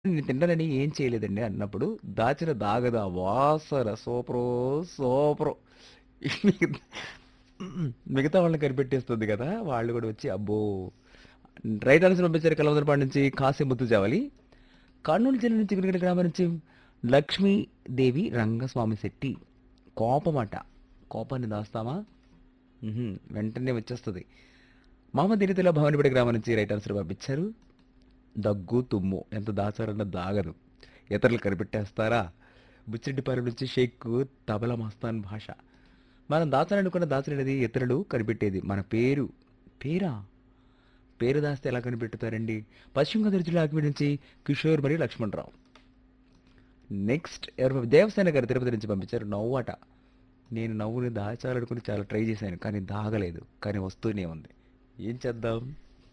నేను తింటానని ఏం చేయలేదండి అన్నప్పుడు దాచిన దాగదా వాసన సూపరో సూపరో మిగతా వాళ్ళని కనిపెట్టేస్తుంది కదా వాళ్ళు కూడా వచ్చి అబ్బో రైట్ ఆన్సర్ పంపించారు కలవదరపాడు నుంచి కాశీ ముత్తు చావాలి కర్నూలు జిల్లా నుంచి గురిగడ గ్రామం నుంచి లక్ష్మీదేవి రంగస్వామి శెట్టి కోపమట కోపాన్ని దాస్తామా మ్హూ, వెంటనే వచ్చేస్తుంది మహమ్మద్ ఇనితుల భవనిపడి గ్రామం నుంచి రైట్ ఆన్సర్ పంపించారు దగ్గు తుమ్ము ఎంత దాచారన్న దాగదు ఇతరులు కనిపెట్టేస్తారా బుచ్చిరెడ్డిపాలెం నుంచి షేక్ తబల మస్తాన్ భాష మనం దాచాలనుకున్న దాచలేనిది ఇతరులు కనిపెట్టేది మన పేరు పేరా పేరు దాస్తే ఎలా కనిపెట్టుతారండి పశ్చిమ గోదావరి జిల్లా అగ్ని నుంచి కిషోర్ మరియు లక్ష్మణరావు నెక్స్ట్ ఎవరు దేవసేన గారు తిరుపతి నుంచి పంపించారు నవ్వట నేను నవ్వుని దాచాలనుకుని చాలా ట్రై చేశాను కానీ దాగలేదు కానీ వస్తూనే ఉంది ఏం చేద్దాం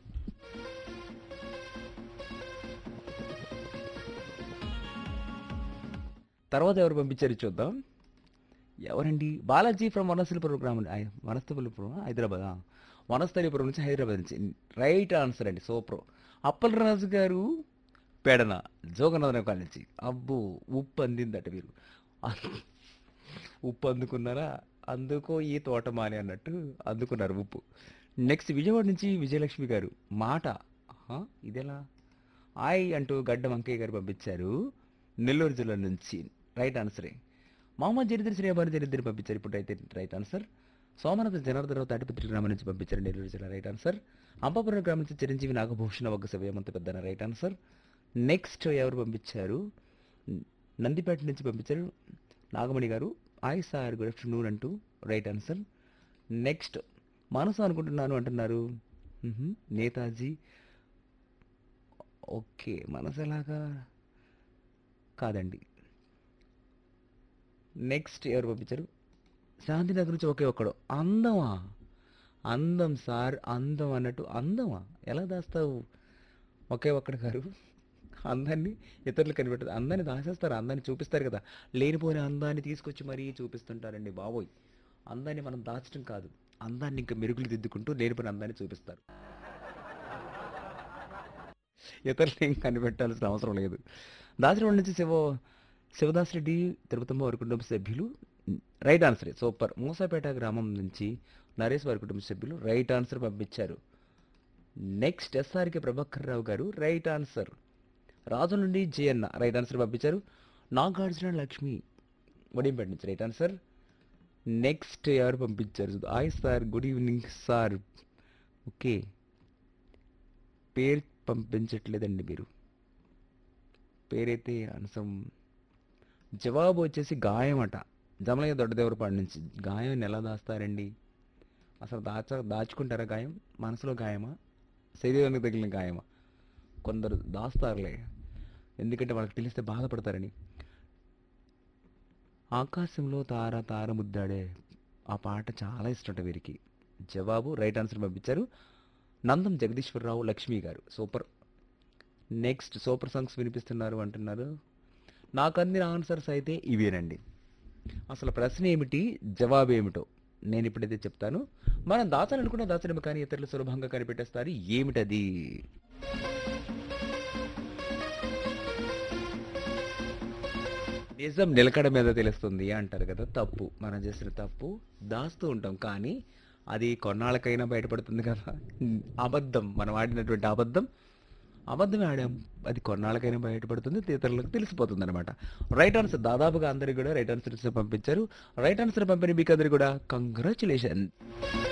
తర్వాత ఎవరు పంపించారు చూద్దాం ఎవరండి బాలాజీ ఫ్రమ్ వనస్థలిపురం గ్రామం ఐ- వనస్థలిపురం హైదరాబాద్ ఆ. వనస్థలిపురం నుంచి హైదరాబాద్ నుంచి రైట్ ఆన్సర్ అండి సూపర్ అప్పలరాజు గారు పెడన జోగనాథన్ కాలనీ నుంచి అబ్బో ఉప్పు అందిందట మీరు అ- ఉప్పు అందుకున్నారా అందుకో ఈ తోటమాలి అన్నట్టు అందుకున్నారు ఉప్పు నెక్స్ట్ విజయవాడ నుంచి విజయలక్ష్మి గారు మాట ఆహా, ఇదెలా ఆయ్ అంటూ గడ్డ వంకయ్య గారు పంపించారు నెల్లూరు జిల్లా నుంచి రైట్ ఆన్సరే మహమ్మద్ జరిద్ర శ్రీబాను జరిద్ర పంపించారు ఇప్పుడు అయితే రైట్ ఆన్సర్ సోమనాథ జనార్దనరావు తాటిపత్రి గ్రామం నుంచి పంపించారు నెల్లూరు జిల్లా రైట్ ఆన్సర్ అంబాపురం గ్రామం నుంచి చిరంజీవి నాగభూషణ ఒక్క సవ్యమంత పెద్దన రైట్ ఆన్సర్ నెక్స్ట్ ఎవరు పంపించారు నందిపేట నుంచి పంపించారు నాగమణి గారు ఆయ్ సార్ గుడ్ ఆఫ్టర్నూన్ అంటూ రైట్ ఆన్సర్ నెక్స్ట్ మనసు అనుకుంటున్నాను అంటున్నారు మ్హూ, నేతాజీ ఓకే మనసు ఎలాగా కాదండి నెక్స్ట్ ఎవరు పంపించారు శాంతినగర్ నుంచి ఒకే ఒక్కడు అందమా అందం సార్ అందం అన్నట్టు అందమా ఎలా దాస్తావు ఒకే ఒక్కడు గారు అందాన్ని ఇతరులు కనిపెట్టదు అందాన్ని దాచేస్తారు అందాన్ని చూపిస్తారు కదా లేనిపోయిన అందాన్ని తీసుకొచ్చి మరీ చూపిస్తుంటారండి బాబోయ్ అందాన్ని మనం దాచడం కాదు అందాన్ని ఇంకా మెరుగులు దిద్దుకుంటూ లేనిపోయిన అందాన్ని చూపిస్తారు ఇతరులు ఏం కనిపెట్టాల్సిన అవసరం లేదు దాసరి నుంచి శివ శివదాస్ రెడ్డి తిరుపతమ్మ వారి కుటుంబ సభ్యులు రైట్ ఆన్సర్ సూపర్ మూసాపేట గ్రామం నుంచి నరేష్ వారి కుటుంబ సభ్యులు రైట్ ఆన్సర్ పంపించారు నెక్స్ట్ ఎస్ఆర్కే ప్రభాకర్ రావు గారు రైట్ ఆన్సర్ రాజు నుండి జయన్న రైట్ ఆన్సర్ పంపించారు నాగార్జున లక్ష్మి వడింపేట నుంచి రైట్ ఆన్సర్ నెక్స్ట్ ఎవరు పంపించారు hi sir good evening sir okay పేరు పంపించట్లేదండి మీరు పేరైతే అనసం జవాబు వచ్చేసి గాయం అట జమలయ్య దొడ్డదేవరపాడు నుంచి గాయం ఎలా దాస్తారండి అసలు దాచ దాచుకుంటారా గాయం మనసులో గాయమా శరీరానికి తగిలిన గాయమా కొందరు దాస్తారులే ఎందుకంటే వాళ్ళకి తెలిస్తే బాధపడతారని ఆకాశంలో తార తార ముద్దాడే ఆ పాట చాలా ఇష్టం వీరికి జవాబు రైట్ ఆన్సర్ పంపించారు నందం జగదీశ్వరరావు లక్ష్మి గారు సూపర్ నెక్స్ట్ సూపర్ సాంగ్స్ వినిపిస్తున్నారు అంటున్నారు నాకు అందిన ఆన్సర్స్ అయితే ఇవేనండి అసలు ప్రశ్న ఏమిటి జవాబు ఏమిటో నేను ఇప్పుడైతే చెప్తాను మనం దాచాలనుకున్న దాచడమే కానీ ఇతరులు సులభంగా కనిపెట్టేస్తారు ఏమిటది నిజం నిలకడ మీద తెలుస్తుంది అంటారు కదా తప్పు మనం చేసిన తప్పు దాస్తూ ఉంటాం కానీ అది కొన్నాళ్ళకైనా బయటపడుతుంది కదా అబద్ధం మనం ఆడినటువంటి అబద్ధం అబద్ధమే ఆడాం అది కొన్నాళ్ళకైనా బయటపడుతుంది ఇతరులకు తెలిసిపోతుంది అనమాట రైట్ ఆన్సర్ దాదాపుగా అందరికి కూడా రైట్ ఆన్సర్ పంపించారు రైట్ ఆన్సర్ పంపిన మీకు అందరికి కూడా కంగ్రాచులేషన్